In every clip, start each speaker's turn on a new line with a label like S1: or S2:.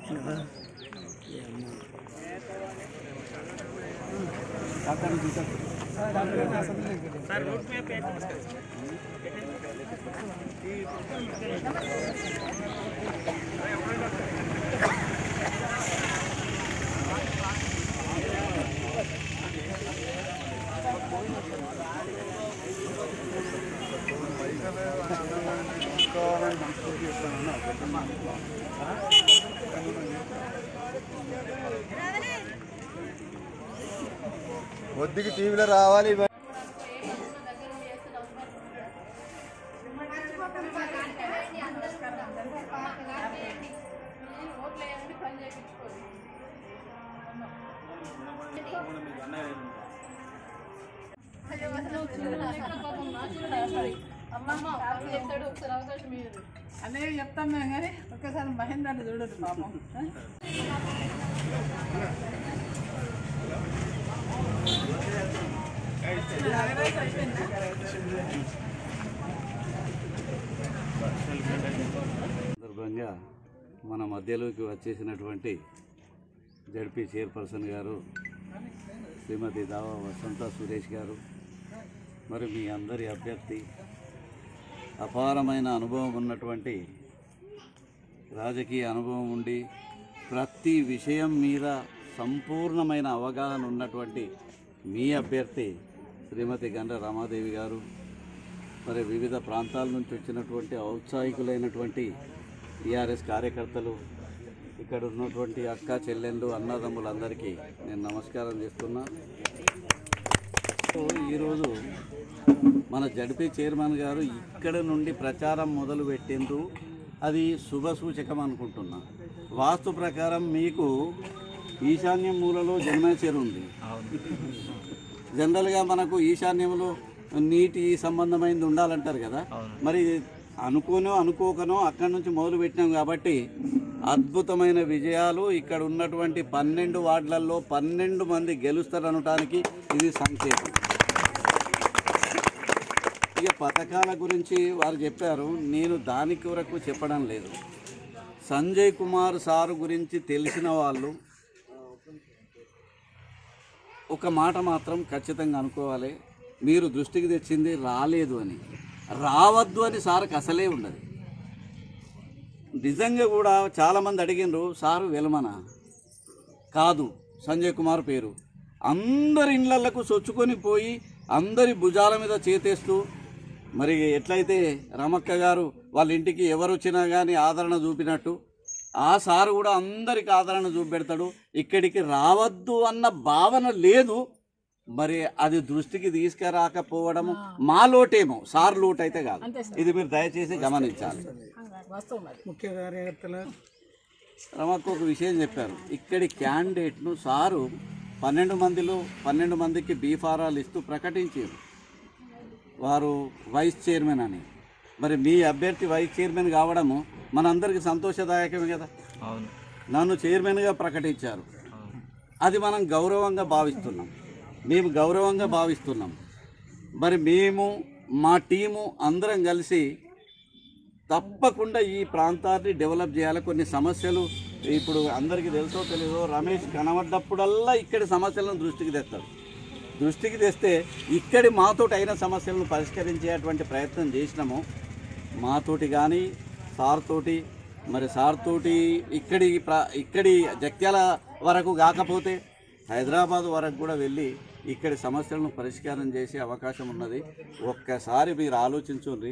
S1: వద్దుకి టీవీలో రావాలి ఇవ-
S2: అన్నయ్య చెప్తాం మేము కానీ ఒక్కసారి మహేంద్ర చూడదు పాపం
S3: సందర్భంగా మన మధ్యలోకి వచ్చేసినటువంటి జడ్పీ చైర్పర్సన్ గారు శ్రీమతి దావా వసంత సురేష్ గారు మరి మీ అందరి అభ్యర్థి అపారమైన అనుభవం ఉన్నటువంటి రాజకీయ అనుభవం ఉండి ప్రతి విషయం మీద సంపూర్ణమైన అవగాహన ఉన్నటువంటి మీ అభ్యర్థి శ్రీమతి గండ రమాదేవి గారు మరి వివిధ ప్రాంతాల నుంచి వచ్చినటువంటి ఔత్సాహికులైనటువంటి టీఆర్ఎస్ కార్యకర్తలు ఇక్కడ ఉన్నటువంటి అక్క చెల్లెళ్ళు అన్నదమ్ములందరికీ నేను నమస్కారం చేస్తున్నా సో ఈరోజు మన జడ్పీ చైర్మన్ గారు ఇక్కడ నుండి ప్రచారం మొదలు పెట్టిండ్రు అది శుభ సూచకం అనుకుంటున్నా వాస్తు ప్రకారం మీకు ఈశాన్యం మూలలో జన్మేశ్వరి ఉంది జనరల్గా మనకు ఈశాన్యంలో నీటి సంబంధమైనది ఉండాలంటారు కదా మరి అనుకోనో అనుకోకనో అక్కడి నుంచి మొదలు పెట్టినాం కాబట్టి అద్భుతమైన విజయాలు ఇక్కడ ఉన్నటువంటి పన్నెండు వార్డులలో పన్నెండు మంది గెలుస్తారనటానికి ఇది సంకేతం ఇక పథకాల గురించి వారు చెప్పారు నేను దాని కొరకు చెప్పడం లేదు సంజయ్ కుమార్ సారు గురించి తెలిసిన వాళ్ళు ఒక మాట మాత్రం ఖచ్చితంగా అనుకోవాలి మీరు దృష్టికి తెచ్చింది రాలేదు అని రావద్దు అని సార్కి అసలే ఉండదు నిజంగా కూడా చాలామంది అడిగినారు సారు వెలమన కాదు సంజయ్ కుమార్ పేరు అందరి ఇండ్లకు చొచ్చుకొని పోయి అందరి భుజాల మీద చేతేస్తూ మరి ఎట్లయితే రమక్క గారు వాళ్ళ ఇంటికి ఎవరు వచ్చినా కానీ ఆదరణ చూపినట్టు ఆ సారు కూడా అందరికి ఆదరణ చూపెడతాడు ఇక్కడికి రావద్దు అన్న భావన లేదు మరి అది దృష్టికి తీసుకురాకపోవడము మా లోటేమో సార్ లోటు అయితే కాదు ఇది మీరు దయచేసి గమనించాలి
S2: వస్తాం మరి
S4: ముఖ్య కార్యకర్తల
S3: రమకు ఒక విషయం చెప్పారు ఇక్కడి క్యాండిడేట్ను సారు పన్నెండు మందిలో పన్నెండు మందికి బీఫారాలు ఇస్తూ ప్రకటించారు వారు వైస్ చైర్మన్ అని మరి మీ అభ్యర్థి వైస్ చైర్మన్ కావడము మనందరికీ సంతోషదాయకమే కదా
S5: అవును
S3: నన్ను చైర్మన్గా ప్రకటించారు అది మనం గౌరవంగా భావిస్తున్నాం మేము గౌరవంగా భావిస్తున్నాం మరి మేము మా టీము అందరం కలిసి తప్పకుండా ఈ ప్రాంతాన్ని డెవలప్ చేయాలి కొన్ని సమస్యలు ఇప్పుడు అందరికీ తెలుసో తెలీదో రమేష్ కనబడ్డప్పుడల్లా ఇక్కడి సమస్యలను దృష్టికి తెస్తాడు దృష్టికి తెస్తే ఇక్కడి మాతోటి అయిన సమస్యలను పరిష్కరించేటువంటి ప్రయత్నం చేసినాము మాతోటి కానీ సార్ తోటి మరి సార్ తోటి ఇక్కడి ప్ర ఇక్కడి జగ్త్యాల వరకు కాకపోతే హైదరాబాద్ వరకు కూడా వెళ్ళి ఇక్కడి సమస్యలను పరిష్కారం చేసే అవకాశం ఉన్నది ఒక్కసారి మీరు ఆలోచించుండ్రి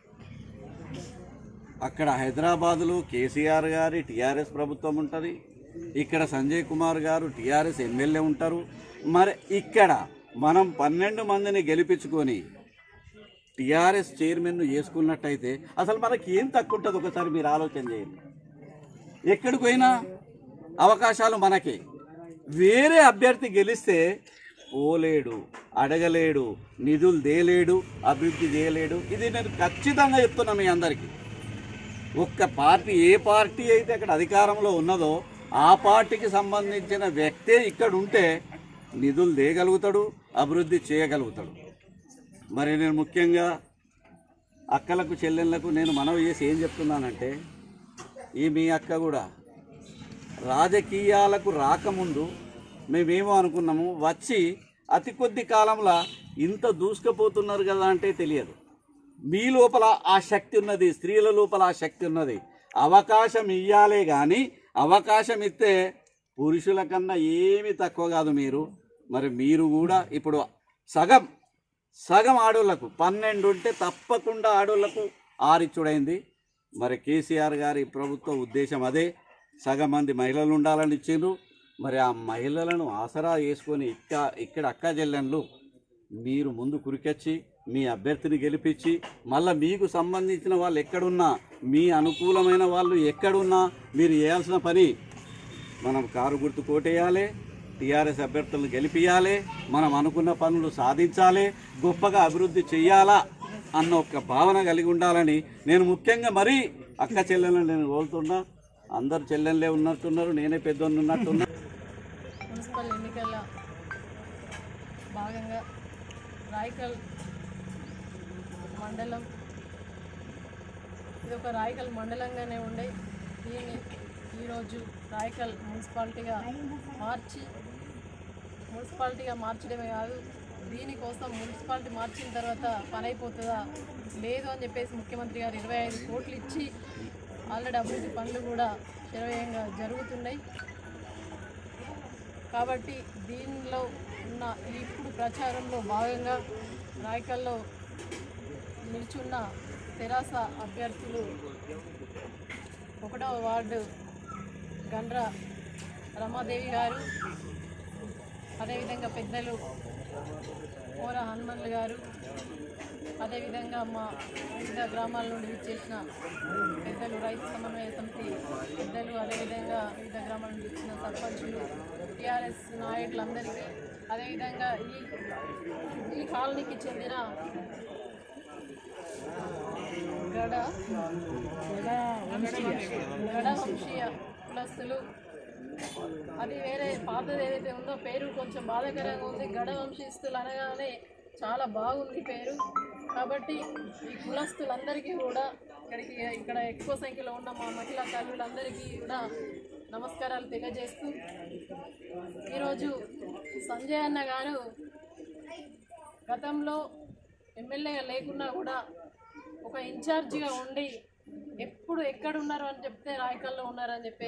S3: అక్కడ హైదరాబాదులో కేసీఆర్ గారి టీఆర్ఎస్ ప్రభుత్వం ఉంటుంది ఇక్కడ సంజయ్ కుమార్ గారు టీఆర్ఎస్ ఎమ్మెల్యే ఉంటారు మరి ఇక్కడ మనం పన్నెండు మందిని గెలిపించుకొని టీఆర్ఎస్ చైర్మన్ను చేసుకున్నట్టయితే అసలు మనకి ఏం తక్కువ ఉంటుంది ఒకసారి మీరు ఆలోచన చేయండి ఎక్కడికి పోయినా అవకాశాలు మనకే వేరే అభ్యర్థి గెలిస్తే పోలేడు అడగలేడు నిధులు దేలేడు అభివృద్ధి చేయలేడు ఇది నేను ఖచ్చితంగా చెప్తున్నా మీ అందరికీ ఒక్క పార్టీ ఏ పార్టీ అయితే అక్కడ అధికారంలో ఉన్నదో ఆ పార్టీకి సంబంధించిన వ్యక్తే ఇక్కడ ఉంటే నిధులు దేయగలుగుతాడు అభివృద్ధి చేయగలుగుతాడు మరి నేను ముఖ్యంగా అక్కలకు చెల్లెళ్ళకు నేను మనవి చేసి ఏం చెప్తున్నానంటే ఈ మీ అక్క కూడా రాజకీయాలకు రాకముందు మేమేమో అనుకున్నాము వచ్చి అతి కొద్ది కాలంలో ఇంత దూసుకుపోతున్నారు కదా అంటే తెలియదు మీ లోపల ఆ శక్తి ఉన్నది స్త్రీల లోపల ఆ శక్తి ఉన్నది అవకాశం ఇయ్యాలే కానీ అవకాశం ఇస్తే పురుషుల కన్నా ఏమి తక్కువ కాదు మీరు మరి మీరు కూడా ఇప్పుడు సగం సగం ఆడోళ్లకు పన్నెండు ఉంటే తప్పకుండా ఆడోళ్లకు ఆరిచ్చుడైంది మరి కేసీఆర్ గారి ప్రభుత్వ ఉద్దేశం అదే సగం మంది మహిళలు ఉండాలని ఇచ్చిండ్రు మరి ఆ మహిళలను ఆసరా చేసుకొని ఇక్క ఇక్కడ అక్క చెల్లెళ్ళు మీరు ముందు కురికొచ్చి మీ అభ్యర్థిని గెలిపించి మళ్ళీ మీకు సంబంధించిన వాళ్ళు ఎక్కడున్నా మీ అనుకూలమైన వాళ్ళు ఎక్కడున్నా మీరు చేయాల్సిన పని మనం కారు గుర్తు కోటేయాలి టీఆర్ఎస్ అభ్యర్థులను గెలిపియాలి మనం అనుకున్న పనులు సాధించాలి గొప్పగా అభివృద్ధి చెయ్యాలా అన్న ఒక భావన కలిగి ఉండాలని నేను ముఖ్యంగా మరీ అక్క చెల్లెలను నేను కోరుతున్నా అందరు చెల్లెళ్ళే ఉన్నట్టున్నారు నేనే పెద్దోళ్ళు ఉన్నట్టున్నా
S1: మున్సిపల్ ఎన్నికల భాగంగా రాయకల్ మండలం ఇది ఒక రాయకల్ మండలంగానే ఉండే దీన్ని ఈరోజు రాయకల్ మున్సిపాలిటీగా మార్చి మున్సిపాలిటీగా మార్చడమే కాదు దీనికోసం మున్సిపాలిటీ మార్చిన తర్వాత పని అయిపోతుందా లేదు అని చెప్పేసి ముఖ్యమంత్రి గారు ఇరవై ఐదు కోట్లు ఇచ్చి ఆల్రెడీ అభివృద్ధి పనులు కూడా శరవేగంగా జరుగుతున్నాయి కాబట్టి దీనిలో ఉన్న ఈ ఇప్పుడు ప్రచారంలో భాగంగా రాయకల్లో నిల్చున్న తెరాస అభ్యర్థులు ఒకటవ వార్డు గండ్ర రమాదేవి గారు అదేవిధంగా పెద్దలు కోర హనుమన్లు గారు అదేవిధంగా మా వివిధ గ్రామాల నుండి విచ్చేసిన పెద్దలు రైతు సమన్వయ సమితి పెద్దలు అదేవిధంగా వివిధ గ్రామాల నుండి వచ్చిన సర్పంచులు టీఆర్ఎస్ నాయకులందరికీ అదేవిధంగా ఈ ఈ కాలనీకి చెందిన గడ గడ వంశీయ కులస్తులు అది వేరే పాతది ఏదైతే ఉందో పేరు కొంచెం బాధాకరంగా ఉంది గడ వంశీస్తులు అనగానే చాలా బాగుంది పేరు కాబట్టి ఈ కులస్తులందరికీ కూడా ఇక్కడికి ఇక్కడ ఎక్కువ సంఖ్యలో ఉన్న మా మహిళా తల్లులందరికీ కూడా నమస్కారాలు తెలియజేస్తూ ఈరోజు సంజయ్ అన్న గారు గతంలో ఎమ్మెల్యే లేకున్నా కూడా ఒక ఇన్ఛార్జిగా ఉండి ఎప్పుడు ఎక్కడ ఉన్నారు అని చెప్తే రాయకల్లో ఉన్నారని చెప్పి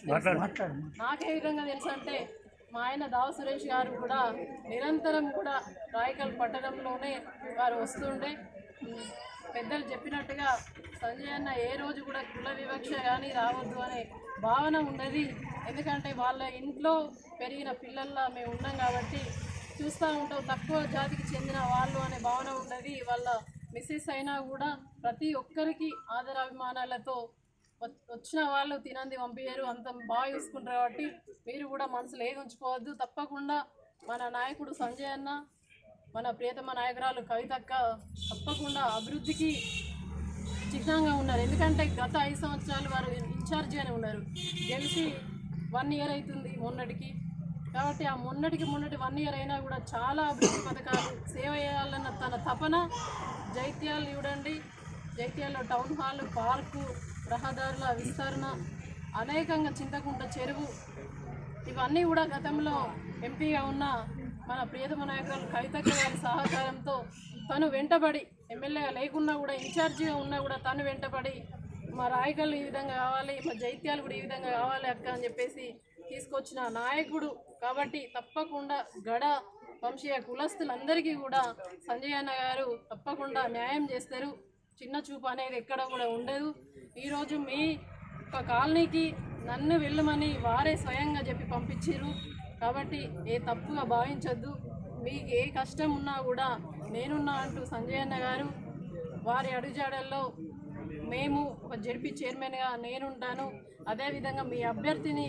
S1: నాకే విధంగా తెలుసు అంటే మా ఆయన దావ సురేష్ గారు కూడా నిరంతరం కూడా రాయకల్ పట్టణంలోనే వారు వస్తుండే ఉమ్, పెద్దలు చెప్పినట్టుగా సంజయ్ అన్న ఏ రోజు కూడా కుల వివక్ష కానీ రావద్దు అనే భావన ఉన్నది ఎందుకంటే వాళ్ళ ఇంట్లో పెరిగిన పిల్లల్లా మేము ఉన్నాం కాబట్టి చూస్తూ ఉంటాం తక్కువ జాతికి చెందిన వాళ్ళు అనే భావన ఉన్నది వాళ్ళ మిస్సెస్ అయినా కూడా ప్రతి ఒక్కరికి ఆదరాభిమానాలతో వ- వచ్చిన వాళ్ళు తినంది పంపించారు అంత బాగా చూసుకుంటారు కాబట్టి మీరు కూడా మనసులో ఏది ఉంచుకోవద్దు తప్పకుండా మన నాయకుడు సంజయ్ అన్న మన ప్రియతమ నాయకురాలు కవితక్క తప్పకుండా అభివృద్ధికి చిహ్నంగా ఉన్నారు ఎందుకంటే గత ఐదు సంవత్సరాలు వారు ఇన్ఛార్జిగానే ఉన్నారు గెలిచి వన్ ఇయర్ అవుతుంది మొన్నటికి కాబట్టి ఆ మొన్నటికి మొన్నటి వన్ ఇయర్ అయినా కూడా చాలా అభివృద్ధి పథకాలు సేవ చేయాలన్న తన తపన జైత్యాలు చూడండి జైత్యాల్లో టౌన్ హాల్ పార్కు రహదారుల విస్తరణ అనేకంగా చింతకుంట చెరువు ఇవన్నీ కూడా గతంలో ఎంపీగా ఉన్న మన ప్రియతమ నాయకురాలు కవితక్క గారి సహకారంతో తను వెంటబడి ఎమ్మెల్యేగా లేకున్నా కూడా ఇన్ఛార్జిగా ఉన్నా కూడా తను వెంటబడి మా రాయకల్ ఈ విధంగా కావాలి మా జైత్యాలు కూడా ఈ విధంగా కావాలి అక్క అని చెప్పేసి తీసుకొచ్చిన నాయకుడు కాబట్టి తప్పకుండా గడ వంశీయ కులస్తులందరికీ కూడా సంజయ్ అన్న గారు తప్పకుండా న్యాయం చేస్తారు చిన్న చూపు అనేది ఎక్కడ కూడా ఉండదు ఈరోజు మీ ఒక కాలనీకి నన్ను వెళ్ళమని వారే స్వయంగా చెప్పి పంపించారు కాబట్టి ఏ తప్పుగా భావించొద్దు మీకు ఏ కష్టం ఉన్నా కూడా నేనున్నా అంటూ సంజయ్ అన్న గారు వారి అడుగుజాడల్లో మేము ఒక జడ్పీ చైర్మన్గా నేనుంటాను అదేవిధంగా మీ అభ్యర్థిని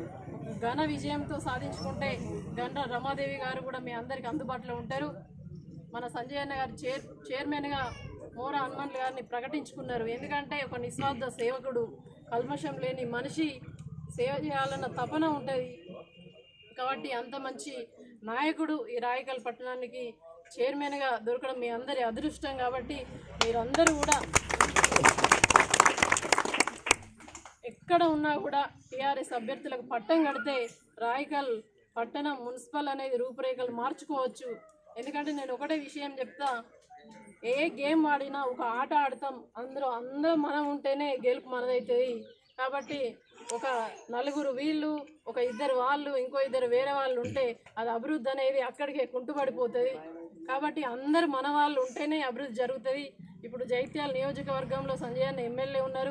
S1: ఘన విజయంతో సాధించుకుంటే గండ్ర రమాదేవి గారు కూడా మీ అందరికీ అందుబాటులో ఉంటారు మన సంజయ్ అన్న గారు చైర్ చైర్మన్గా మోర హనుమంత్ గారిని ప్రకటించుకున్నారు ఎందుకంటే ఒక నిస్వార్థ సేవకుడు కల్మషం లేని మనిషి సేవ చేయాలన్న తపన ఉంటుంది కాబట్టి అంత మంచి నాయకుడు ఈ రాయకల్ పట్టణానికి చైర్మన్గా దొరకడం మీ అందరి అదృష్టం కాబట్టి మీరందరూ కూడా ఎక్- ఎక్కడ ఉన్నా కూడా టీఆర్ఎస్ అభ్యర్థులకు పట్టం కడితే రాయకల్ పట్టణం మున్సిపల్ అనేది రూపురేఖలు మార్చుకోవచ్చు ఎందుకంటే నేను ఒకటే విషయం చెప్తా ఏ గేమ్ ఆడినా ఒక ఆట ఆడతాం అందరూ అందరూ మనం ఉంటేనే గెలుపు మనదవుతుంది కాబట్టి ఒక నలుగురు వీళ్ళు ఒక ఇద్దరు వాళ్ళు ఇంకో ఇద్దరు వేరే వాళ్ళు ఉంటే అది అభివృద్ధి అనేది అక్కడికే కుంటుపడిపోతుంది కాబట్టి అందరు మన వాళ్ళు ఉంటేనే అభివృద్ధి జరుగుతుంది ఇప్పుడు జైత్యాల నియోజకవర్గంలో సంజయ్ అన్న ఎమ్మెల్యే ఉన్నారు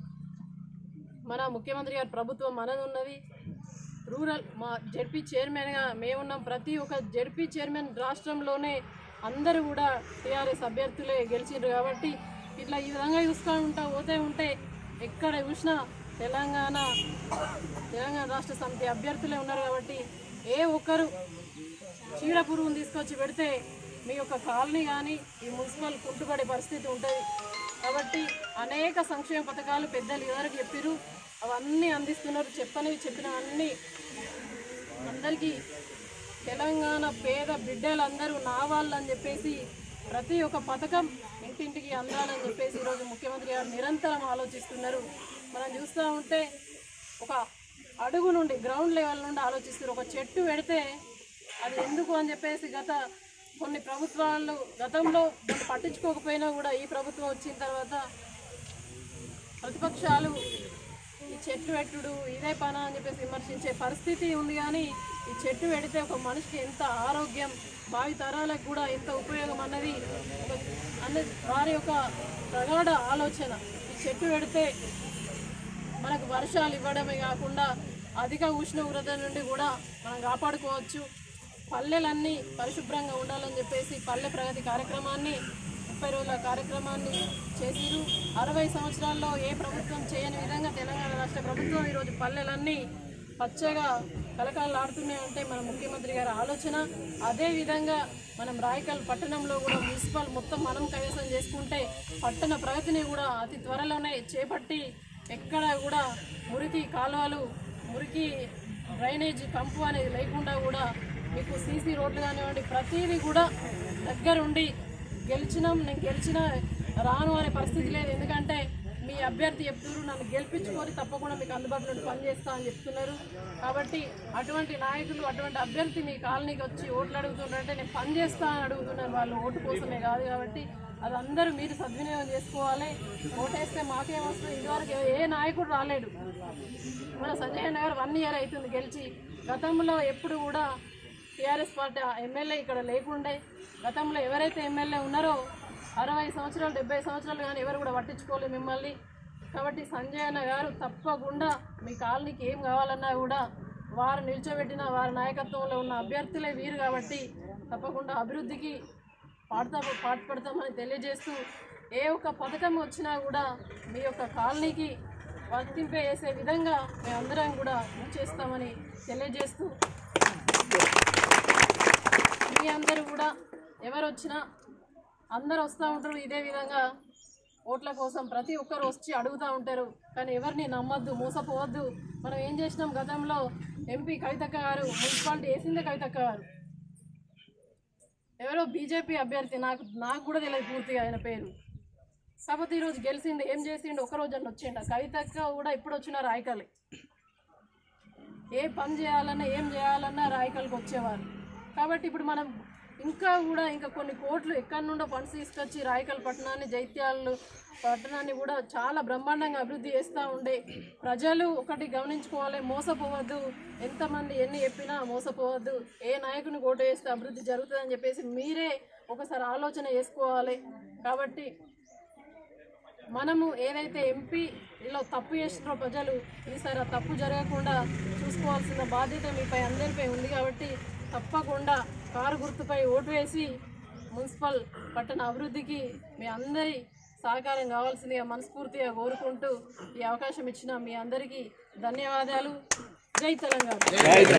S1: మన ముఖ్యమంత్రి గారి ప్రభుత్వం మనది ఉన్నది రూరల్ మా జడ్పీ చైర్మన్గా మేమున్నాం ప్రతి ఒక్క జడ్పీ చైర్మన్ రాష్ట్రంలోనే అందరూ కూడా టీఆర్ఎస్ అభ్యర్థులే గెలిచిండ్రు కాబట్టి ఇట్లా ఈ విధంగా చూస్తూ ఉంటా పోతే ఉంటే ఎక్కడ చూసినా తెలంగాణ తెలంగాణ రాష్ట్ర సమితి అభ్యర్థులే ఉన్నారు కాబట్టి ఏ ఒక్కరు చీడ పురుగును తీసుకొచ్చి పెడితే మీ యొక్క కాలనీ కానీ ఈ మున్సిపల్ కుంటుపడే పరిస్థితి ఉంటుంది కాబట్టి అనేక సంక్షేమ పథకాలు పెద్దలు ఇదివరకు చెప్పారు అవన్నీ అందిస్తున్నారు చెప్పనివి చెప్పినవన్నీ అందరికీ తెలంగాణ పేద బిడ్డలందరూ నా వాళ్ళు అని చెప్పేసి ప్రతి ఒక్క పథకం ఇంటింటికి అందాలని చెప్పేసి ఈరోజు ముఖ్యమంత్రి గారు నిరంతరం ఆలోచిస్తున్నారు మనం చూస్తూ ఉంటే ఒక అడుగు నుండి గ్రౌండ్ లెవెల్ నుండి ఆలోచిస్తారు ఒక చెట్టు పెడితే అది ఎందుకు అని చెప్పేసి గత కొన్ని ప్రభుత్వాలు గతంలో దాన్ని పట్టించుకోకపోయినా కూడా ఈ ప్రభుత్వం వచ్చిన తర్వాత ప్రతిపక్షాలు ఈ చెట్టు పెట్టుడు ఇదే పన అని చెప్పేసి విమర్శించే పరిస్థితి ఉంది కానీ ఈ చెట్టు పెడితే ఒక మనిషికి ఎంత ఆరోగ్యం భావి తరాలకు కూడా ఎంత ఉపయోగం అన్నది ఒక అన్నది వారి యొక్క ప్రగాఢ ఆలోచన ఈ చెట్టు పెడితే మనకు వర్షాలు ఇవ్వడమే కాకుండా అధిక ఉష్ణోగ్రత నుండి కూడా మనం కాపాడుకోవచ్చు పల్లెలన్నీ పరిశుభ్రంగా ఉండాలని చెప్పేసి పల్లె ప్రగతి కార్యక్రమాన్ని ముప్పై రోజుల కార్యక్రమాన్ని చేసిరు అరవై సంవత్సరాల్లో ఏ ప్రభుత్వం చేయని విధంగా తెలంగాణ రాష్ట్ర ప్రభుత్వం ఈరోజు పల్లెలన్నీ పచ్చగా కలకలలాడుతున్నాయంటే మన ముఖ్యమంత్రి గారి ఆలోచన అదే విధంగా మనం రాయకల్ పట్టణంలో కూడా మున్సిపల్ మొత్తం మనం కైవసం చేసుకుంటే పట్టణ ప్రగతిని కూడా అతి త్వరలోనే చేపట్టి ఎక్కడ కూడా మురికి కాలువలు మురికి డ్రైనేజ్ కంపు అనేది లేకుండా కూడా మీకు సీసీ రోడ్లు కానివ్వండి ప్రతిదీ కూడా దగ్గరుండి గెలిచినాం నేను గెలిచిన రాను అనే పరిస్థితి లేదు ఎందుకంటే మీ అభ్యర్థి చెప్తున్నారు నన్ను గెలిపించుకొని తప్పకుండా మీకు అందుబాటులో ఉండి పనిచేస్తా అని చెప్తున్నారు కాబట్టి అటువంటి నాయకులు అటువంటి అభ్యర్థి మీ కాలనీకి వచ్చి ఓట్లు అడుగుతున్నారంటే నేను పని చేస్తా అని అడుగుతున్నారు వాళ్ళు ఓటు కోసమే కాదు కాబట్టి అది అందరూ మీరు సద్వినియోగం చేసుకోవాలి ఓటేస్తే మాకేం వస్తుంది ఇదివరకు ఏ నాయకుడు రాలేడు మన సంజయ్ నగర్ వన్ ఇయర్ అవుతుంది గెలిచి గతంలో ఎప్పుడు కూడా టీఆర్ఎస్ పార్టీ ఎమ్మెల్యే ఇక్కడ లేకుండే గతంలో ఎవరైతే ఎమ్మెల్యే ఉన్నారో అరవై సంవత్సరాలు డెబ్బై సంవత్సరాలు కానీ ఎవరు కూడా పట్టించుకోలేదు మిమ్మల్ని కాబట్టి సంజయ్ అన్న గారు తప్పకుండా మీ కాలనీకి ఏం కావాలన్నా కూడా వారు నిల్చోబెట్టిన వారి నాయకత్వంలో ఉన్న అభ్యర్థులే వీరు కాబట్టి తప్పకుండా అభివృద్ధికి పాడుతా పాటుపడతామని తెలియజేస్తూ ఏ ఒక్క పథకం వచ్చినా కూడా మీ యొక్క కాలనీకి వర్తింపే చేసే విధంగా మేమందరం కూడా కృషి చేస్తామని తెలియజేస్తూ మీ అందరూ కూడా ఎవరు వచ్చినా అందరు వస్తూ ఉంటారు ఇదే విధంగా ఓట్ల కోసం ప్రతి ఒక్కరు వచ్చి అడుగుతూ ఉంటారు కానీ ఎవరిని నమ్మొద్దు మోసపోవద్దు మనం ఏం చేసినాం గతంలో ఎంపీ కవితక్క గారు మున్సిపాలిటీ వేసిందే కవితక్క గారు ఎవరో బీజేపీ అభ్యర్థి నాకు నాకు కూడా తెలియదు పూర్తిగా ఆయన పేరు కాకపోతే ఈరోజు గెలిచిండు ఏం చేసిండు ఒక రోజు అని వచ్చిండ కవితక్క కూడా ఇప్పుడు వచ్చిన రాయకలే ఏ పని చేయాలన్నా ఏం చేయాలన్నా రాయకల్కి వచ్చేవారు కాబట్టి ఇప్పుడు మనం ఇంకా కూడా ఇంకా కొన్ని కోట్లు ఎక్కడి నుండో ఫండ్స్ తీసుకొచ్చి రాయకల్ పట్టణాన్ని జైత్యాలు పట్టణాన్ని కూడా చాలా బ్రహ్మాండంగా అభివృద్ధి చేస్తూ ఉండే ప్రజలు ఒకటి గమనించుకోవాలి మోసపోవద్దు ఎంతమంది ఎన్ని చెప్పినా మోసపోవద్దు ఏ నాయకుని ఓటు వేస్తే అభివృద్ధి జరుగుతుందని చెప్పేసి మీరే ఒకసారి ఆలోచన చేసుకోవాలి కాబట్టి మనము ఏదైతే ఎంపీలో తప్పు చేసినారో ప్రజలు ఈసారి ఆ తప్పు జరగకుండా చూసుకోవాల్సిన బాధ్యత మీపై అందరిపై ఉంది కాబట్టి తప్పకుండా కారు గుర్తుపై ఓటు వేసి మున్సిపల్ పట్టణ అభివృద్ధికి మీ అందరి సహకారం కావాల్సిందిగా మనస్ఫూర్తిగా కోరుకుంటూ ఈ అవకాశం ఇచ్చిన మీ అందరికీ ధన్యవాదాలు జై తెలంగాణ